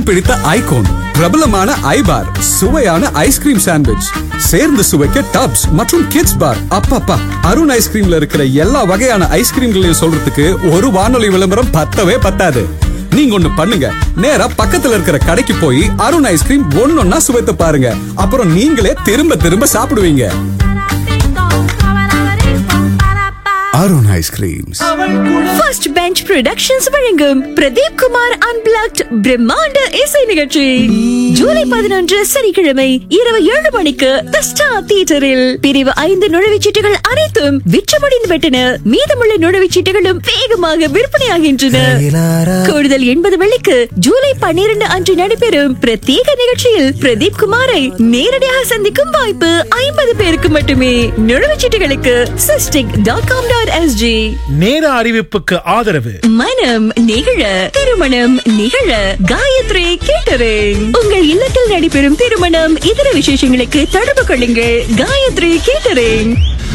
பிடித்த ஐகோன் பிரபலமான ஐபார் சுவையான ஐஸ்கிரீம் சாண்ட்விச் சேர்ந்து சுவைக்க டப்ஸ் மற்றும் கிட்ஸ் பார் அப்பப்பா அருண் ஐஸ்கிரீம்ல இருக்கிற எல்லா வகையான ஐஸ்கிரீம்களையும் சொல்றதுக்கு ஒரு வானொலி விளம்பரம் பத்தவே பத்தாது நீங்க ஒண்ணு பண்ணுங்க நேரா பக்கத்துல இருக்கிற கடைக்கு போய் அருண் ஐஸ்கிரீம் ஒன்னொன்னா சுவைத்து பாருங்க அப்புறம் நீங்களே திரும்ப திரும்ப சாப்பிடுவீங்க Arun ice creams first bench productions வழங்கும் பிரதீப் குமார் அன்பிளாக்ட் பிரம்மாண்ட இசை நிகழ்ச்சி ஜூலை பதினொன்று சனிக்கிழமை இரவு ஏழு மணிக்கு தி ஸ்டார் தியேட்டரில் பிரிவு ஐந்து நுழைவுச்சீட்டுகள் அனைத்தும் விற்றமடைந்து விட்டன மீதமுள்ள நுழைவுச்சீட்டுகளும் வேகமாக விற்பனையாகின்றன கூடுதல் எண்பது வெள்ளிக்கு ஜூலை பன்னிரண்டு அன்று நடைபெறும் பிரத்யேக நிகழ்ச்சியில் பிரதீப் குமாரை நேரடியாக சந்திக்கும் வாய்ப்பு ஐம்பது பேருக்கு மட்டுமே நுழைவுச்சீட்டுகளுக்கு SISTIC dot com dot SG நேர அறிவிப்புக்கு ஆதரவு மனம் நிகழ திருமணம் நிகழ காயத்ரி கேட்டரிங் உங்கள் இல்லத்தில் நடைபெறும் திருமணம் இதர விசேஷங்களுக்கு தொடர்பு கொள்ளுங்கள் காயத்ரி கேட்டரிங்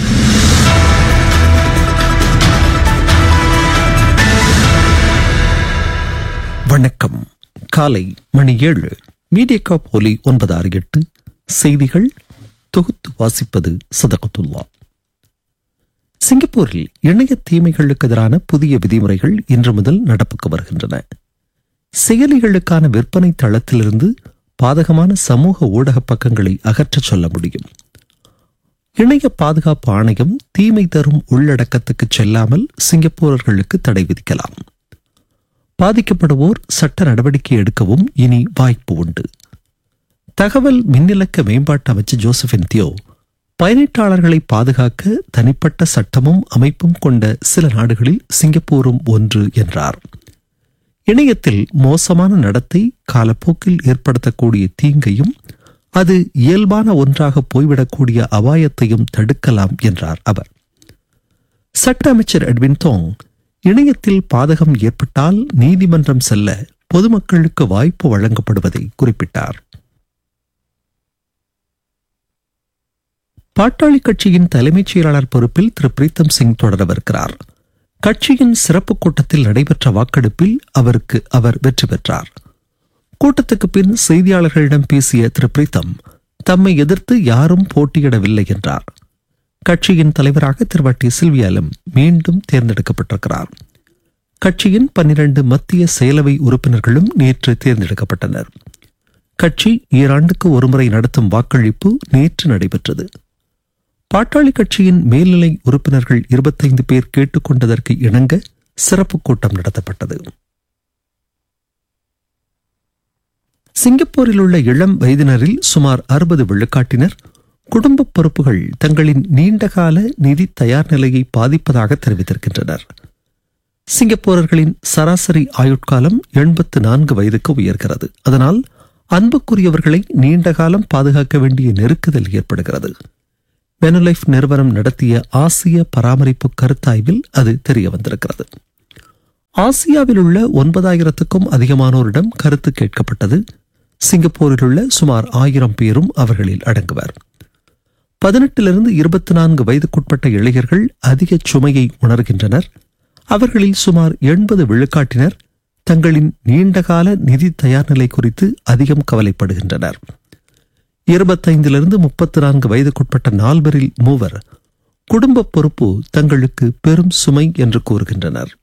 வணக்கம் காலை மணி ஏழு மீடியா போலி ஒன்பது ஆறு எட்டு செய்திகள் தொகுத்து வாசிப்பது சதகத்துல்லா சிங்கப்பூரில் இணைய தீமைகளுக்கு எதிரான புதிய விதிமுறைகள் இன்று முதல் நடப்புக்கு வருகின்றன செயலிகளுக்கான விற்பனை தளத்திலிருந்து பாதகமான சமூக ஊடக பக்கங்களை அகற்றச் சொல்ல முடியும் இணைய பாதுகாப்பு ஆணையம் தீமை தரும் உள்ளடக்கத்துக்கு செல்லாமல் சிங்கப்பூரர்களுக்கு தடை விதிக்கலாம் பாதிக்கப்படுவோர் சட்ட நடவடிக்கை எடுக்கவும் இனி வாய்ப்பு உண்டு தகவல் மின்னிலக்க மேம்பாட்டு அமைச்சர் ஜோசபின் தியோ பயனீட்டாளர்களை பாதுகாக்க தனிப்பட்ட சட்டமும் அமைப்பும் கொண்ட சில நாடுகளில் சிங்கப்பூரும் ஒன்று என்றார் இணையத்தில் மோசமான நடத்தை காலப்போக்கில் ஏற்படுத்தக்கூடிய தீங்கையும் அது இயல்பான ஒன்றாக போய்விடக்கூடிய அபாயத்தையும் தடுக்கலாம் என்றார் அவர் சட்ட அமைச்சர் எட்வின் தோங் இணையத்தில் பாதகம் ஏற்பட்டால் நீதிமன்றம் செல்ல பொதுமக்களுக்கு வாய்ப்பு வழங்கப்படுவதை குறிப்பிட்டார் பாட்டாளி கட்சியின் தலைமைச் செயலாளர் பொறுப்பில் திரு பிரீத்தம் சிங் தொடரவிருக்கிறார் கட்சியின் சிறப்பு கூட்டத்தில் நடைபெற்ற வாக்கெடுப்பில் அவருக்கு அவர் வெற்றி பெற்றார் கூட்டத்துக்கு பின் செய்தியாளர்களிடம் பேசிய திரு பிரீத்தம் தம்மை எதிர்த்து யாரும் போட்டியிடவில்லை என்றார் கட்சியின் தலைவராக திருவாட்டி சில்வியாலும் மீண்டும் தேர்ந்தெடுக்கப்பட்டிருக்கிறார் கட்சியின் பன்னிரண்டு மத்திய செயலவை உறுப்பினர்களும் நேற்று தேர்ந்தெடுக்கப்பட்டனர் கட்சி ஈராண்டுக்கு ஒருமுறை நடத்தும் வாக்களிப்பு நேற்று நடைபெற்றது பாட்டாளி கட்சியின் மேல்நிலை உறுப்பினர்கள் இருபத்தைந்து பேர் கேட்டுக்கொண்டதற்கு இணங்க சிறப்பு கூட்டம் நடத்தப்பட்டது சிங்கப்பூரில் உள்ள இளம் வயதினரில் சுமார் அறுபது விழுக்காட்டினர் குடும்ப பொறுப்புகள் தங்களின் நீண்டகால நிதி தயார் நிலையை பாதிப்பதாக தெரிவித்திருக்கின்றனர் சிங்கப்பூரர்களின் சராசரி ஆயுட்காலம் எண்பத்து நான்கு வயதுக்கு உயர்கிறது அதனால் அன்புக்குரியவர்களை நீண்ட காலம் பாதுகாக்க வேண்டிய நெருக்குதல் ஏற்படுகிறது பெனுலைஃப் நிறுவனம் நடத்திய ஆசிய பராமரிப்பு கருத்தாய்வில் அது தெரிய வந்திருக்கிறது ஆசியாவில் உள்ள ஒன்பதாயிரத்துக்கும் அதிகமானோரிடம் கருத்து கேட்கப்பட்டது சிங்கப்பூரில் உள்ள சுமார் ஆயிரம் பேரும் அவர்களில் அடங்குவர் பதினெட்டிலிருந்து இருபத்தி நான்கு வயதுக்குட்பட்ட இளைஞர்கள் அதிக சுமையை உணர்கின்றனர் அவர்களில் சுமார் எண்பது விழுக்காட்டினர் தங்களின் நீண்டகால நிதி தயார்நிலை குறித்து அதிகம் கவலைப்படுகின்றனர் இருபத்தைந்திலிருந்து முப்பத்தி நான்கு வயதுக்குட்பட்ட நால்வரில் மூவர் குடும்ப பொறுப்பு தங்களுக்கு பெரும் சுமை என்று கூறுகின்றனர்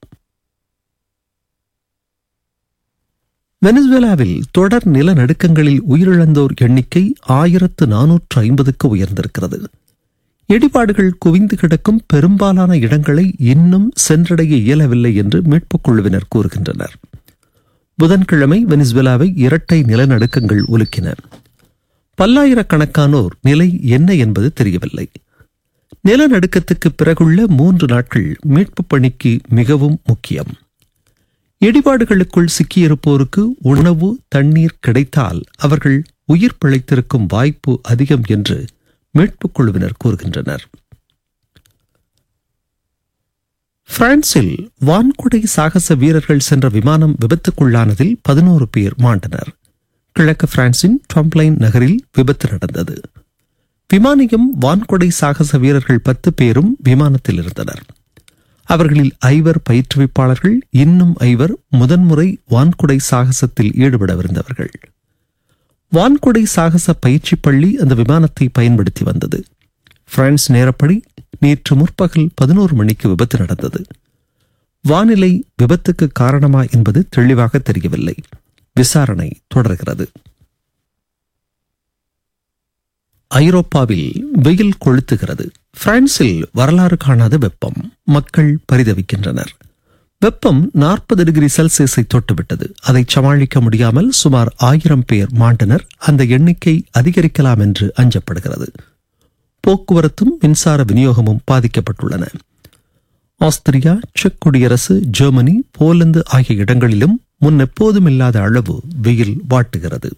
வெனிசுவேலாவில் தொடர் நிலநடுக்கங்களில் உயிரிழந்தோர் எண்ணிக்கை ஆயிரத்து நானூற்று ஐம்பதுக்கு உயர்ந்திருக்கிறது இடிபாடுகள் குவிந்து கிடக்கும் பெரும்பாலான இடங்களை இன்னும் சென்றடைய இயலவில்லை என்று மீட்புக் குழுவினர் கூறுகின்றனர் புதன்கிழமை வெனிசுவேலாவை இரட்டை நிலநடுக்கங்கள் உலுக்கின பல்லாயிரக்கணக்கானோர் நிலை என்ன என்பது தெரியவில்லை நிலநடுக்கத்துக்கு பிறகுள்ள மூன்று நாட்கள் மீட்புப் பணிக்கு மிகவும் முக்கியம் இடிபாடுகளுக்குள் சிக்கியிருப்போருக்கு உணவு தண்ணீர் கிடைத்தால் அவர்கள் உயிர் பிழைத்திருக்கும் வாய்ப்பு அதிகம் என்று மீட்புக் குழுவினர் கூறுகின்றனர் பிரான்சில் வான்குடை சாகச வீரர்கள் சென்ற விமானம் விபத்துக்குள்ளானதில் பதினோரு பேர் மாண்டனர் கிழக்கு பிரான்சின் ட்ரம்ப்ளைன் நகரில் விபத்து நடந்தது விமானியும் வான்கொடை சாகச வீரர்கள் பத்து பேரும் விமானத்தில் இருந்தனர் அவர்களில் ஐவர் பயிற்றுவிப்பாளர்கள் இன்னும் ஐவர் முதன்முறை வான்குடை சாகசத்தில் ஈடுபடவிருந்தவர்கள் வான்குடை சாகச பயிற்சி பள்ளி அந்த விமானத்தை பயன்படுத்தி வந்தது பிரான்ஸ் நேரப்படி நேற்று முற்பகல் பதினோரு மணிக்கு விபத்து நடந்தது வானிலை விபத்துக்கு காரணமா என்பது தெளிவாக தெரியவில்லை விசாரணை தொடர்கிறது ஐரோப்பாவில் வெயில் கொளுத்துகிறது பிரான்சில் வரலாறு காணாத வெப்பம் மக்கள் பரிதவிக்கின்றனர் வெப்பம் நாற்பது டிகிரி செல்சியஸை தொட்டுவிட்டது அதை சமாளிக்க முடியாமல் சுமார் ஆயிரம் பேர் மாண்டனர் அந்த எண்ணிக்கை அதிகரிக்கலாம் என்று அஞ்சப்படுகிறது போக்குவரத்தும் மின்சார விநியோகமும் பாதிக்கப்பட்டுள்ளன ஆஸ்திரியா செக் குடியரசு ஜெர்மனி போலந்து ஆகிய இடங்களிலும் முன் எப்போதும் இல்லாத அளவு வெயில் வாட்டுகிறது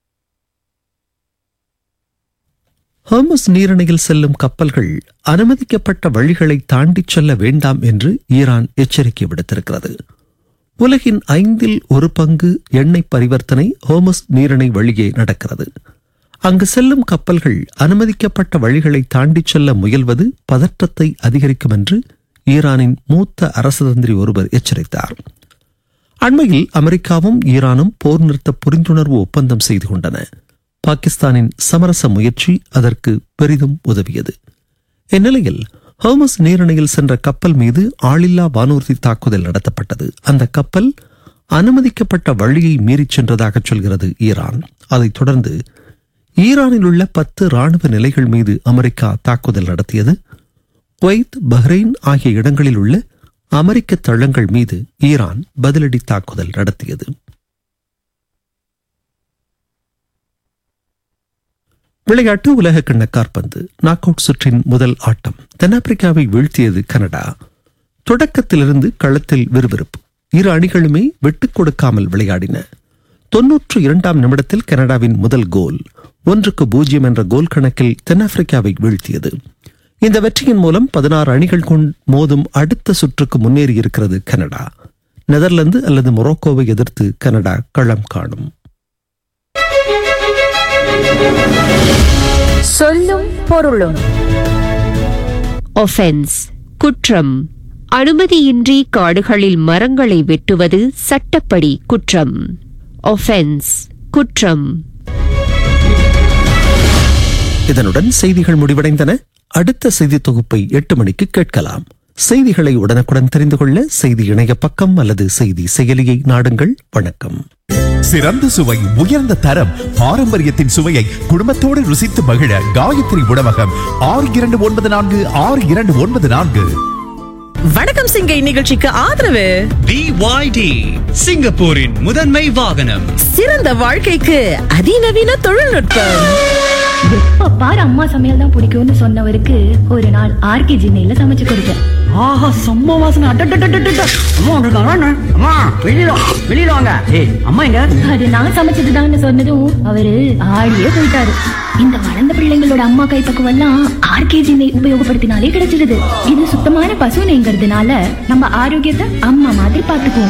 ஹோமஸ் நீரிணையில் செல்லும் கப்பல்கள் அனுமதிக்கப்பட்ட வழிகளை தாண்டிச் செல்ல வேண்டாம் என்று ஈரான் எச்சரிக்கை விடுத்திருக்கிறது உலகின் ஐந்தில் ஒரு பங்கு எண்ணெய் பரிவர்த்தனை ஹோமஸ் நீரிணை வழியே நடக்கிறது அங்கு செல்லும் கப்பல்கள் அனுமதிக்கப்பட்ட வழிகளை தாண்டிச் செல்ல முயல்வது பதற்றத்தை அதிகரிக்கும் என்று ஈரானின் மூத்த அரசு தந்திரி ஒருவர் எச்சரித்தார் அண்மையில் அமெரிக்காவும் ஈரானும் போர் நிறுத்த புரிந்துணர்வு ஒப்பந்தம் செய்து கொண்டன பாகிஸ்தானின் சமரச முயற்சி அதற்கு பெரிதும் உதவியது இந்நிலையில் ஹோமஸ் நீரிணையில் சென்ற கப்பல் மீது ஆளில்லா வானூர்தி தாக்குதல் நடத்தப்பட்டது அந்த கப்பல் அனுமதிக்கப்பட்ட வழியை மீறிச் சென்றதாக சொல்கிறது ஈரான் அதைத் தொடர்ந்து ஈரானில் உள்ள பத்து ராணுவ நிலைகள் மீது அமெரிக்கா தாக்குதல் நடத்தியது குவைத் பஹ்ரைன் ஆகிய இடங்களில் உள்ள அமெரிக்க தளங்கள் மீது ஈரான் பதிலடி தாக்குதல் நடத்தியது விளையாட்டு உலக கிண்ண காற்பந்து நாக் அவுட் சுற்றின் முதல் ஆட்டம் தென்னாப்பிரிக்காவை வீழ்த்தியது கனடா தொடக்கத்திலிருந்து களத்தில் விறுவிறுப்பு இரு அணிகளுமே விட்டுக் கொடுக்காமல் விளையாடின தொன்னூற்று இரண்டாம் நிமிடத்தில் கனடாவின் முதல் கோல் ஒன்றுக்கு பூஜ்ஜியம் என்ற கோல் கணக்கில் தென்னாப்பிரிக்காவை வீழ்த்தியது இந்த வெற்றியின் மூலம் பதினாறு அணிகள் கொண்டு மோதும் அடுத்த சுற்றுக்கு முன்னேறியிருக்கிறது கனடா நெதர்லாந்து அல்லது மொரோக்கோவை எதிர்த்து கனடா களம் காணும் சொல்லும் பொருளும் ஒஃபென்ஸ் குற்றம் அனுமதியின்றி காடுகளில் மரங்களை வெட்டுவது சட்டப்படி குற்றம் ஒஃபென்ஸ் குற்றம் இதனுடன் செய்திகள் முடிவடைந்தன அடுத்த செய்தி தொகுப்பை எட்டு மணிக்கு கேட்கலாம் செய்திகளை உடனுக்குடன் தெரிந்து கொள்ள செய்தி இணைய பக்கம் அல்லது செய்தி செயலியை நாடுங்கள் வணக்கம் சிறந்த சுவை உயர்ந்த தரம் பாரம்பரியத்தின் சுவையை குடும்பத்தோடு ருசித்து மகிழ காயத்ரி உணவகம் ஆறு இரண்டு ஒன்பது நான்கு ஆறு இரண்டு ஒன்பது நான்கு வணக்கம் சிங்கை நிகழ்ச்சிக்கு ஆதரவு BYD சிங்கப்பூரின் முதன்மை வாகனம் சிறந்த வாழ்க்கைக்கு அதிநவீன தொழில்நுட்பம் எப்ப பாரு அம்மா சமையல் தான் பிடிக்கும்னு சொன்னவருக்கு ஒரு நாள் ஆர்கே ஜினையில சமைச்சு கொடுத்தேன் ஆஹா செம்ம வாசனை அட்டட்டட்டட்டட்ட அம்மா வந்திருக்காங்க அண்ணா. அம்மா வெளியில வா, வெளியில வாங்க ஏய் அம்மா எங்க அது நான் சமைச்சதுதான்னு சொன்னதும் அவரு ஆடியே போயிட்டாரு இந்த வளர்ந்த பிள்ளைங்களோட அம்மா கைப்பக்குவம் எல்லாம் ஆர்கேஜி நெய் உபயோகப்படுத்தினாலே கிடைச்சிடுது இது சுத்தமான பசு நெய்ங்கிறதுனால நம்ம ஆரோக்கியத்தை அம்மா மாதிரி பாத்துக்குவோம்